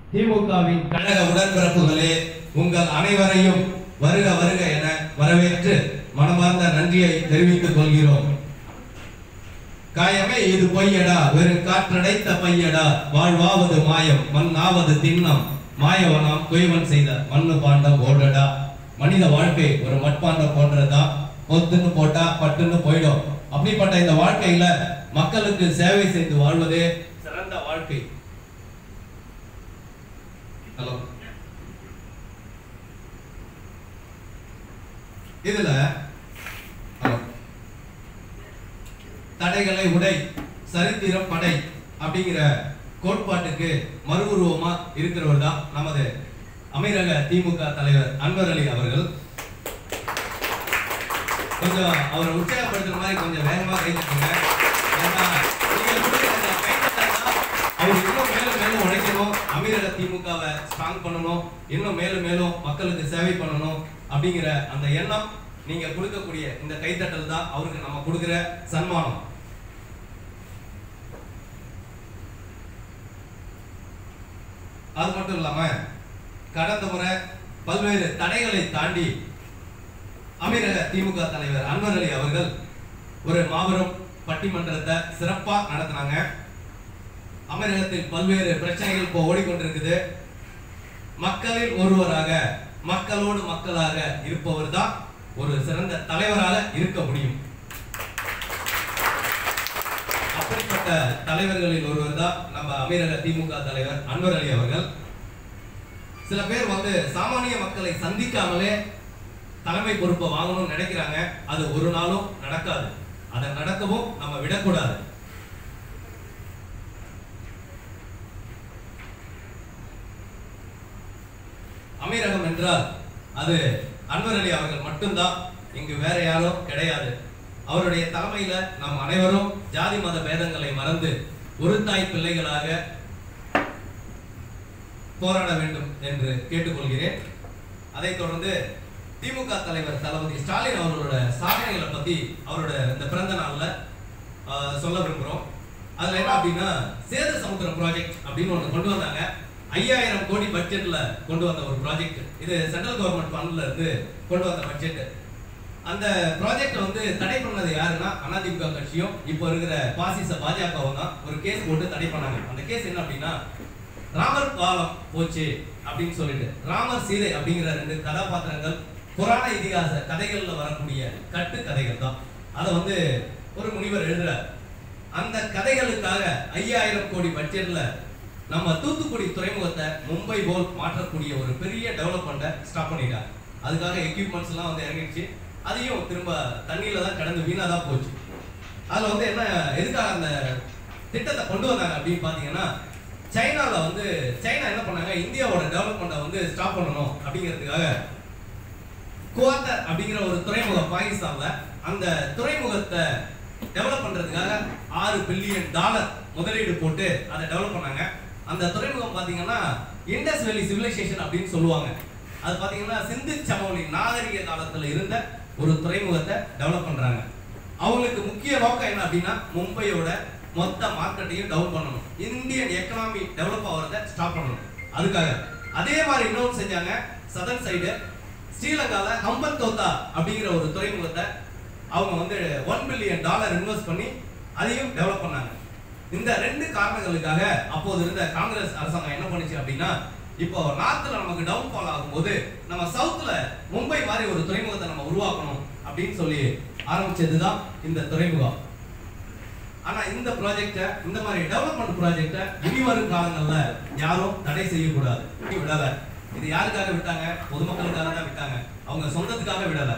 திமுகவின் கழக உடன்பிறப்புகளே உங்கள் அனைவரையும் வருக வருக என வரவேற்று மனமார்ந்த நன்றியை தெரிவித்துக் கொள்கிறோம் காயமே இது பொய்யடா வெறும் காற்றடைத்த பையடா வாழ்வாவது மாயம் மண்ணாவது திண்ணம் மாயவனாம் குயவன் செய்த மண்ணு பாண்டம் ஓடடா மனித வாழ்க்கை ஒரு மட்பாண்டம் போன்றதா பொத்துன்னு போட்டா பட்டுன்னு போயிடும் அப்படிப்பட்ட இந்த வாழ்க்கையில மக்களுக்கு சேவை செய்து வாழ்வதே சிறந்த வாழ்க்கை ஹலோ இதுல ஹலோ தடைகளை உடை சரித்திரம் படை அப்படிங்கிற கோட்பாட்டுக்கு மறு உருவமா இருக்கிறவர் தான் நமது அமீரக திமுக தலைவர் அன்வர் அலி அவர்கள் கொஞ்சம் அவரை உற்சாகப்படுத்துற மாதிரி கொஞ்சம் வேகமா கை தட்டுங்க ஏன்னா நீங்க கொடுக்குற அந்த கைத்தட்டல் தான் அவர் இன்னும் மேலும் மேலும் உழைக்கணும் அமீரக திமுகவை ஸ்ட்ராங் பண்ணணும் இன்னும் மேலும் மேலும் மக்களுக்கு சேவை பண்ணணும் அப்படிங்கிற அந்த எண்ணம் நீங்க கொடுக்கக்கூடிய இந்த கைத்தட்டல் தான் அவருக்கு நம்ம கொடுக்கிற சன்மானம் அது மட்டும் இல்லாம கடந்த முறை பல்வேறு தடைகளை தாண்டி அமீரக திமுக தலைவர் அன்வர் அலி அவர்கள் ஒரு மாபெரும் பட்டிமன்றத்தை சிறப்பா நடத்தினாங்க அமீரகத்தில் பல்வேறு பிரச்சனைகள் இப்போ ஓடிக்கொண்டிருக்குது மக்களில் ஒருவராக மக்களோடு மக்களாக இருப்பவர் தான் ஒரு சிறந்த தலைவராக இருக்க முடியும் அப்படிப்பட்ட தலைவர்களில் ஒருவர் தான் நம்ம அமீரக திமுக தலைவர் அன்வர் அலி அவர்கள் சில பேர் வந்து சாமானிய மக்களை சந்திக்காமலே தலைமை பொறுப்பை வாங்கணும்னு நினைக்கிறாங்க அது ஒரு நாளும் நடக்காது அதை நடக்கவும் நம்ம விடக்கூடாது அமீரகம் என்றால் அது அன்வர் அலி அவர்கள் மட்டும்தான் இங்கு வேற யாரும் கிடையாது அவருடைய தலைமையில நாம் அனைவரும் ஜாதி மத பேதங்களை மறந்து ஒரு தாய் பிள்ளைகளாக போராட வேண்டும் என்று கேட்டுக்கொள்கிறேன் அதைத் தொடர்ந்து திமுக தலைவர் தளபதி ஸ்டாலின் அவர்களோட சாதனைகளை பத்தி அவரோட இந்த பிறந்த நாள்ல ஆஹ், சொல்ல விரும்புறோம் அதுல என்ன அப்படின்னா சேது சமுத்திரம் ப்ராஜெக்ட் அப்படின்னு ஒண்ணு கொண்டு வந்தாங்க ஐயாயிரம் கோடி பட்ஜெட்ல கொண்டு வந்த ஒரு ப்ராஜெக்ட் இது சென்ட்ரல் கவர்மெண்ட் ஃபண்ட்ல இருந்து கொண்டு வந்த பட்ஜெட் அந்த ப்ராஜெக்ட் வந்து தடை பண்ணது யாருன்னா அதிமுக கட்சியும் இப்போ இருக்கிற பாசிச பாஜகவும் தான் ஒரு கேஸ் போட்டு தடை பண்ணாங்க அந்த கேஸ் என்ன அப்படின்னா ராமர் காலம் போச்சு அப்படின்னு சொல்லிட்டு ராமர் சீதை அப்படிங்கிற ரெண்டு கதாபாத்திரங்கள் புராண இதிகாச கதைகள்ல வரக்கூடிய கட்டு கதைகள் தான் அதை வந்து ஒரு முனிவர் எழுதுறார் அந்த கதைகளுக்காக ஐயாயிரம் கோடி பட்ஜெட்ல நம்ம தூத்துக்குடி துறைமுகத்தை மும்பை போல் மாற்றக்கூடிய ஒரு பெரிய டெவலப்மெண்ட்டை ஸ்டாப் பண்ணிட்டாங்க அதுக்காக எக்யூப்மெண்ட்ஸ் எல்லாம் வந்து இறங்கிடுச்சு அதையும் திரும்ப தண்ணியில தான் கடந்து வீணா தான் போச்சு அதுல வந்து என்ன எதுக்காக அந்த திட்டத்தை கொண்டு வந்தாங்க அப்படின்னு பாத்தீங்கன்னா சைனால வந்து சைனா என்ன பண்ணாங்க இந்தியாவோட டெவலப்மெண்ட்டை வந்து ஸ்டாப் பண்ணணும் அப்படிங்கிறதுக்காக குவாத்தர் அப்படிங்கிற ஒரு துறைமுகம் பாகிஸ்தான்ல அந்த துறைமுகத்தை டெவலப் பண்றதுக்காக ஆறு பில்லியன் டாலர் முதலீடு போட்டு அதை டெவலப் பண்ணாங்க அந்த துறைமுகம் பாத்தீங்கன்னா இண்டஸ் வேலி சிவிலைசேஷன் அப்படின்னு சொல்லுவாங்க அது பாத்தீங்கன்னா சிந்து சமவெளி நாகரிக காலத்துல இருந்த ஒரு துறைமுகத்தை டெவலப் பண்றாங்க அவங்களுக்கு முக்கிய நோக்கம் என்ன அப்படின்னா மும்பையோட மொத்த மார்க்கெட்டையும் டவுன் பண்ணணும் இந்தியன் எக்கனாமி டெவலப் ஆகிறத ஸ்டாப் பண்ணணும் அதுக்காக அதே மாதிரி இன்னொன்று செஞ்சாங்க சதன் சைடு ஸ்ரீலங்கால ஹம்பன் தோத்தா அப்படிங்கிற ஒரு துறைமுகத்தை அவங்க வந்து ஒன் பில்லியன் டாலர் இன்வெஸ்ட் பண்ணி அதையும் டெவலப் பண்ணாங்க இந்த ரெண்டு காரணங்களுக்காக அப்போது இருந்த காங்கிரஸ் அரசாங்கம் என்ன பண்ணுச்சு அப்படின்னா இப்போ நார்த்ல நமக்கு டவுன் ஃபால் ஆகும்போது நம்ம சவுத்ல மும்பை மாதிரி ஒரு துறைமுகத்தை நம்ம உருவாக்கணும் அப்படின்னு சொல்லி ஆரம்பிச்சதுதான் இந்த துறைமுகம் ஆனா இந்த ப்ராஜெக்ட இந்த மாதிரி டெவலப்மெண்ட் ப்ராஜெக்ட இனி வரும் காலங்கள்ல யாரும் தடை செய்யக்கூடாது விடல இது யாருக்காக விட்டாங்க பொதுமக்களுக்காக தான் விட்டாங்க அவங்க சொந்தத்துக்காக விடல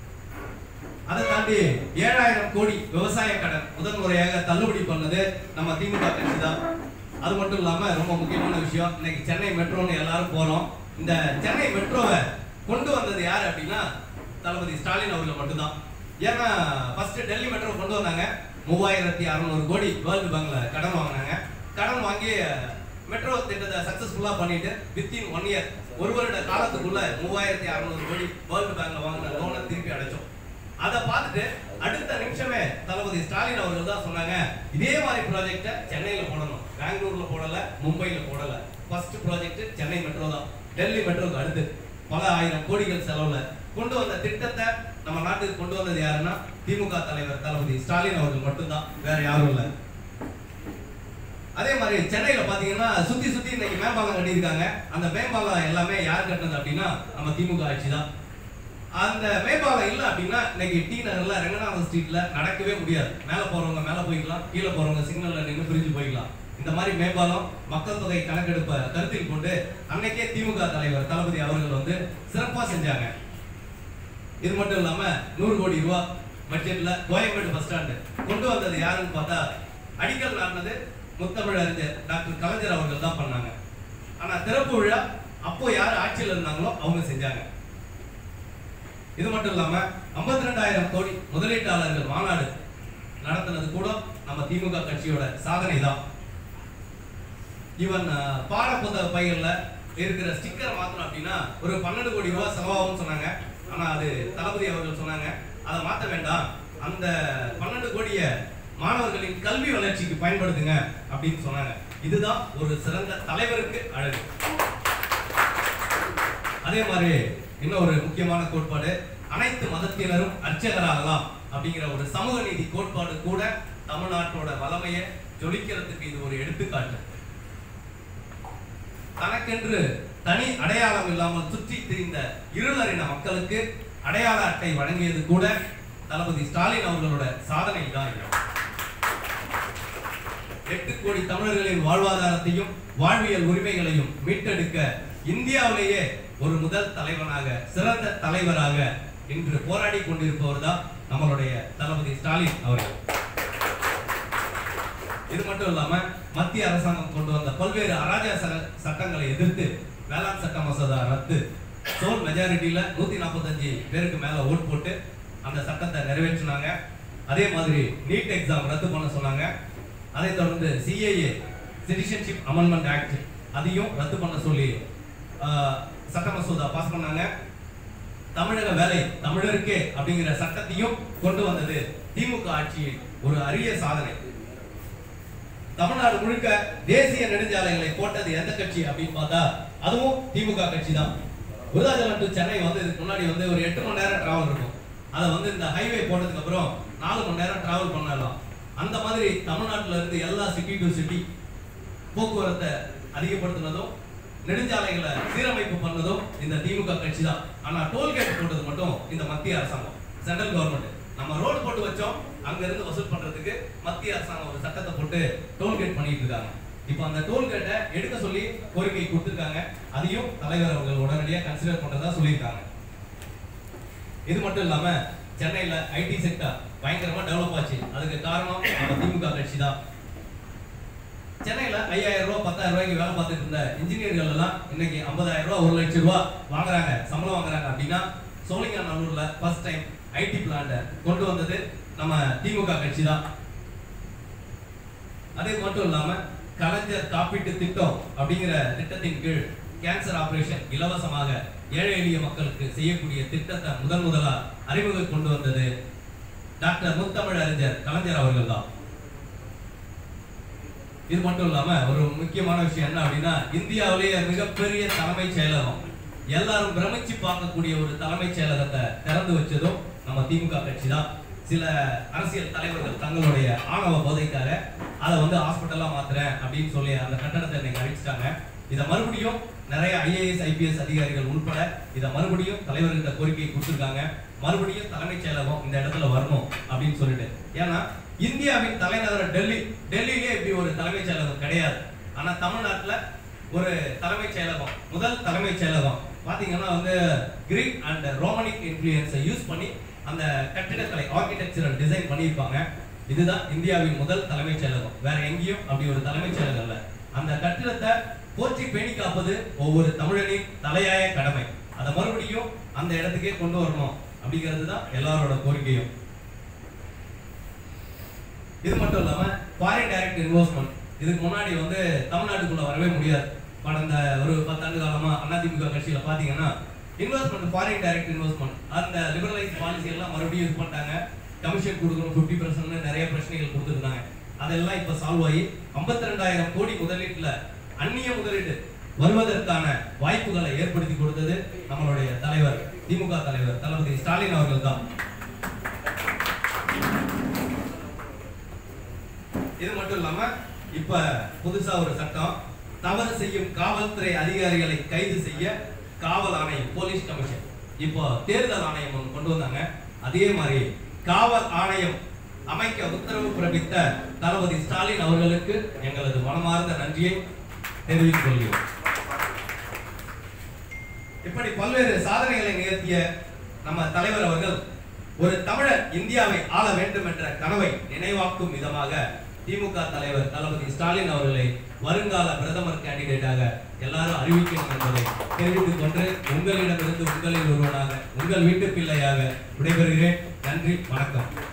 அதை தாண்டி ஏழாயிரம் கோடி விவசாய கடன் முதல் முறையாக தள்ளுபடி பண்ணது நம்ம திமுக கட்சி தான் அது மட்டும் இல்லாம ரொம்ப முக்கியமான விஷயம் இன்னைக்கு சென்னை மெட்ரோன்னு எல்லாரும் போறோம் இந்த சென்னை மெட்ரோவை கொண்டு வந்தது யாரு அப்படின்னா தளபதி ஸ்டாலின் அவர்கள் மட்டும்தான் ஏன்னா ஃபர்ஸ்ட் டெல்லி மெட்ரோ கொண்டு வந்தாங்க மூவாயிரத்தி அறுநூறு கோடி வேர்ல்டு பேங்க்ல கடன் வாங்கினாங்க கடன் வாங்கி மெட்ரோ திட்டத்தை சக்சஸ்ஃபுல்லா பண்ணிட்டு வித்தின் ஒன் இயர் ஒரு வருட காலத்துக்குள்ள மூவாயிரத்தி அறுநூறு கோடி வேர்ல்டு பேங்க்ல வாங்கின லோனை திருப்பி அடைச்சோம் அதை பார்த்துட்டு அடுத்த நிமிஷமே தளபதி ஸ்டாலின் அவர்கள் தான் சொன்னாங்க இதே மாதிரி ப்ராஜெக்ட சென்னையில போடணும் பெங்களூர்ல போடல மும்பைல போடல ஃபர்ஸ்ட் ப்ராஜெக்ட் சென்னை மெட்ரோ தான் டெல்லி மெட்ரோக்கு அடுத்து பல ஆயிரம் கோடிகள் செலவுல கொண்டு வந்த திட்டத்தை நம்ம நாட்டுக்கு கொண்டு வந்தது யாருன்னா திமுக தலைவர் தளபதி ஸ்டாலின் அவர்கள் மட்டும்தான் வேற யாரும் இல்லை அதே மாதிரி சென்னையில பாத்தீங்கன்னா சுத்தி சுத்தி இன்னைக்கு மேம்பாலம் கட்டியிருக்காங்க அந்த மேம்பாலம் எல்லாமே யார் கட்டினது அப்படின்னா நம்ம திமுக ஆட்சி தான் அந்த மேம்பாலம் இல்ல அப்படின்னா இன்னைக்கு டி நகர்ல ரங்கநாதன் ஸ்ட்ரீட்ல நடக்கவே முடியாது மேல போறவங்க மேல போய்க்கலாம் கீழே போறவங்க சிக்னல்ல நின்று பிரிஞ்சு போய்க்கலாம் இந்த மாதிரி மேம்பாலம் மக்கள் தொகை கணக்கெடுப்பை கருத்தில் கொண்டு அன்னைக்கே திமுக தலைவர் தளபதி அவர்கள் வந்து சிறப்பா செஞ்சாங்க இது மட்டும் இல்லாம நூறு கோடி ரூபாய் பட்ஜெட்ல கோயம்பேடு பஸ் ஸ்டாண்டு கொண்டு வந்தது யாருன்னு பார்த்தா அடிக்கல் நாட்டினது முத்தமிழ் அறிஞர் டாக்டர் கலைஞர் அவர்கள் தான் பண்ணாங்க ஆனா திறப்பு விழா அப்போ யார் ஆட்சியில் இருந்தாங்களோ அவங்க செஞ்சாங்க இது மட்டும் இல்லாம 52000 ரெண்டாயிரம் கோடி முதலீட்டாளர்கள் மாநாடு நடத்தினது கூட நம்ம திமுக கட்சியோட சாதனை தான் ஈவன் பாட புத்தக பைகள்ல இருக்கிற ஸ்டிக்கர் மாத்தணும் அப்படின்னா ஒரு பன்னெண்டு கோடி ரூபாய் செலவாகும்னு சொன்னாங்க ஆனா அது தளபதி அவர்கள் சொன்னாங்க அதை மாத்த வேண்டாம் அந்த பன்னெண்டு கோடிய மாணவர்களின் கல்வி வளர்ச்சிக்கு பயன்படுத்துங்க அப்படின்னு சொன்னாங்க இதுதான் ஒரு சிறந்த தலைவருக்கு அழகு அதே மாதிரி இன்னும் ஒரு முக்கியமான கோட்பாடு அனைத்து மதத்தினரும் அர்ச்சகராகலாம் அப்படிங்கிற ஒரு சமூக நீதி கோட்பாடு கூட தமிழ்நாட்டோட வளமையை ஜொலிக்கிறதுக்கு இது ஒரு எடுத்துக்காட்டு தனக்கென்று தனி அடையாளம் இல்லாமல் சுற்றி திரிந்த இருளறின மக்களுக்கு அடையாள அட்டை வழங்கியது கூட தளபதி ஸ்டாலின் அவர்களோட சாதனை தான் இது. எட்டு கோடி தமிழர்களின் வாழ்வாதாரத்தையும் வாழ்வியல் உரிமைகளையும் மீட்டெடுக்க இந்தியாவிலேயே ஒரு முதல் தலைவனாக சிறந்த தலைவராக இன்று போராடி கொண்டிருப்பவர் தான் நம்மளுடைய தளபதி ஸ்டாலின் அவர்கள் இது மட்டும் இல்லாம மத்திய அரசாங்கம் கொண்டு வந்த பல்வேறு அராஜக ச- சட்டங்களை எதிர்த்து வேளாண் சட்ட மசோதா ரத்து சோல் மெஜாரிட்டியில நூத்தி நாற்பத்தஞ்சு பேருக்கு மேல ஓட் போட்டு அந்த சட்டத்தை நிறைவேற்றினாங்க அதே மாதிரி நீட் எக்ஸாம் ரத்து பண்ண சொன்னாங்க அதை தொடர்ந்து சிஏஏ சிட்டிசன்ஷிப் அமெண்ட்மெண்ட் ஆக்ட் அதையும் ரத்து பண்ண சொல்லி ஆஹ், சட்ட மசோதா பாஸ் பண்ணாங்க தமிழக வேலை தமிழருக்கே அப்படிங்கிற சட்டத்தையும் கொண்டு வந்தது திமுக ஆட்சியின் ஒரு அரிய சாதனை தமிழ்நாடு முழுக்க தேசிய நெடுஞ்சாலைகளை போட்டது எந்த கட்சி அப்படின்னு பார்த்தா அதுவும் திமுக கட்சி தான் விருதாச்சலம் டு சென்னை வந்து இதுக்கு முன்னாடி வந்து ஒரு எட்டு மணி நேரம் டிராவல் இருக்கும் அதை வந்து இந்த ஹைவே போட்டதுக்கு அப்புறம் நாலு மணி நேரம் டிராவல் பண்ணலாம் அந்த மாதிரி தமிழ்நாட்டுல இருந்து எல்லா சிட்டி டு சிட்டி போக்குவரத்தை அதிகப்படுத்தினதும் நெடுஞ்சாலைகளை சீரமைப்பு பண்ணதும் இந்த திமுக கட்சி தான் ஆனா டோல்கேட் போட்டது மட்டும் இந்த மத்திய அரசாங்கம் சென்ட்ரல் கவர்மெண்ட் நம்ம ரோடு போட்டு வச்சோம் அங்க இருந்து வசூல் பண்றதுக்கு மத்திய அரசாங்கம் ஒரு சட்டத்தை போட்டு டோல்கேட் பண்ணிட்டு இருக்காங்க இப்போ அந்த டோல்கேட்டை எடுக்க சொல்லி கோரிக்கை கொடுத்திருக்காங்க அதையும் தலைவர் அவர்கள் உடனடியாக கன்சிடர் பண்றதா சொல்லியிருக்காங்க இது மட்டும் இல்லாம சென்னையில ஐடி செக்டர் பயங்கரமா டெவலப் ஆச்சு அதுக்கு காரணம் நம்ம திமுக கட்சி தான் சென்னையில ஐயாயிரம் ரூபாய் பத்தாயிரம் ரூபாய்க்கு வேலை பார்த்துட்டு இருந்த இன்ஜினியர்கள் எல்லாம் இன்னைக்கு ஐம்பதாயிரம் ரூபாய் ஒரு லட்சம் ரூபாய் வாங்குறாங்க சம்பளம் வாங்குறாங்க அப்படின்னா சோழிங்கநல்லூர்ல ஃபர்ஸ்ட் டைம் ஐடி பிளான்ட கொண்டு வந்தது நம்ம திமுக கட்சி தான் அதே மட்டும் இல்லாம கலைஞர் காப்பீட்டு திட்டம் அப்படிங்கிற திட்டத்தின் கீழ் கேன்சர் ஆபரேஷன் இலவசமாக ஏழை எளிய மக்களுக்கு செய்யக்கூடிய திட்டத்தை முதன் முதலா அறிமுகம் கொண்டு வந்தது டாக்டர் முத்தமிழ் அறிஞர் கலைஞர் அவர்கள் தான் இது மட்டும் இல்லாம ஒரு முக்கியமான விஷயம் என்ன அப்படின்னா இந்தியாவிலேயே மிகப்பெரிய தலைமைச் செயலகம் எல்லாரும் பிரமிச்சு பார்க்கக்கூடிய ஒரு தலைமைச் செயலகத்தை திறந்து வச்சதும் நம்ம திமுக கட்சி தான் சில அரசியல் தலைவர்கள் தங்களுடைய ஆணவ போதைக்காக அதை வந்து ஹாஸ்பிட்டலா மாத்துறேன் அப்படின்னு சொல்லி அந்த கட்டடத்தை இன்னைக்கு அறிவிச்சிட்டாங்க இதை மறுபடியும் நிறைய ஐஏஎஸ் ஐபிஎஸ் அதிகாரிகள் உட்பட இதை மறுபடியும் தலைவர்கிட்ட கோரிக்கை கொடுத்திருக்காங்க மறுபடியும் தலைமைச் செயலகம் இந்த இடத்துல வரணும் அப்படின்னு சொல்லிட்டு ஏன்னா இந்தியாவின் தலைநகர் டெல்லி டெல்லியிலே இப்படி ஒரு தலைமைச் செயலகம் கிடையாது ஆனா தமிழ்நாட்டுல ஒரு தலைமைச் செயலகம் முதல் தலைமைச் செயலகம் பாத்தீங்கன்னா வந்து கிரீக் அண்ட் ரோமனிக் இன்ஃப்ளூயன்ஸை யூஸ் பண்ணி அந்த கட்டிடக்கலை ஆர்கிடெக்சரல் டிசைன் பண்ணியிருப்பாங்க இதுதான் இந்தியாவின் முதல் தலைமைச் செயலகம் வேற எங்கேயும் அப்படி ஒரு தலைமைச் செயலகம் இல்ல அந்த கட்டிடத்தை போற்றி பேணி காப்பது ஒவ்வொரு தமிழனின் தலையாய கடமை அதை மறுபடியும் அந்த இடத்துக்கே கொண்டு வரணும் அப்படிங்கிறது தான் எல்லாரோட கோரிக்கையும் இது மட்டும் இல்லாம ஃபாரின் டைரக்ட் இன்வெஸ்ட்மெண்ட் இதுக்கு முன்னாடி வந்து தமிழ்நாட்டுக்குள்ள வரவே முடியாது கடந்த ஒரு பத்தாண்டு காலமா அதிமுக கட்சியில பாத்தீங்கன்னா இன்வெஸ்ட்மெண்ட் ஃபாரின் டைரக்ட் இன்வெஸ்ட்மெண்ட் அந்த லிபரலைஸ் பாலிசி எல்லாம் மறுபடியும் இது பண்ணிட்டாங்க கமிஷன் கொடுக்கணும் ஃபிஃப்டி பர்சன்ட் நிறைய பிரச்சனைகள் கொடுத்துருந்தாங்க அதெல்லாம் இப்ப சால்வ் ஆகி 52000 கோடி முதலீட்டுல அந்நிய முதலீடு வருவதற்கான வாய்ப்புகளை ஏற்படுத்தி கொடுத்தது நம்மளுடைய தலைவர் திமுக தலைவர் தளபதி ஸ்டாலின் அவர்கள் தான் இது மட்டும் இல்லாம இப்ப புதுசா ஒரு சட்டம் தவறு செய்யும் காவல்துறை அதிகாரிகளை கைது செய்ய காவல் ஆணையம் போலீஸ் கமிஷன் இப்போ தேர்தல் ஆணையம் ஒன்று கொண்டு வந்தாங்க அதே மாதிரி காவல் ஆணையம் அமைக்க உத்தரவு பிறப்பித்த தளபதி ஸ்டாலின் அவர்களுக்கு எங்களது மனமார்ந்த நன்றியை தெரிவித்துக் கொள்கிறோம் இப்படி பல்வேறு சாதனைகளை நிகழ்த்திய நம்ம தலைவர் அவர்கள் ஒரு தமிழர் இந்தியாவை ஆள வேண்டும் என்ற கனவை நினைவாக்கும் விதமாக திமுக தலைவர் தளபதி ஸ்டாலின் அவர்களை வருங்கால பிரதமர் கேண்டிடேட்டாக எல்லாரும் அறிவிக்கணும் என்பதை தெரிவித்துக் கொண்டு உங்களிடமிருந்து உங்களில் ஒருவனாக உங்கள் வீட்டு பிள்ளையாக விடைபெறுகிறேன் நன்றி வணக்கம்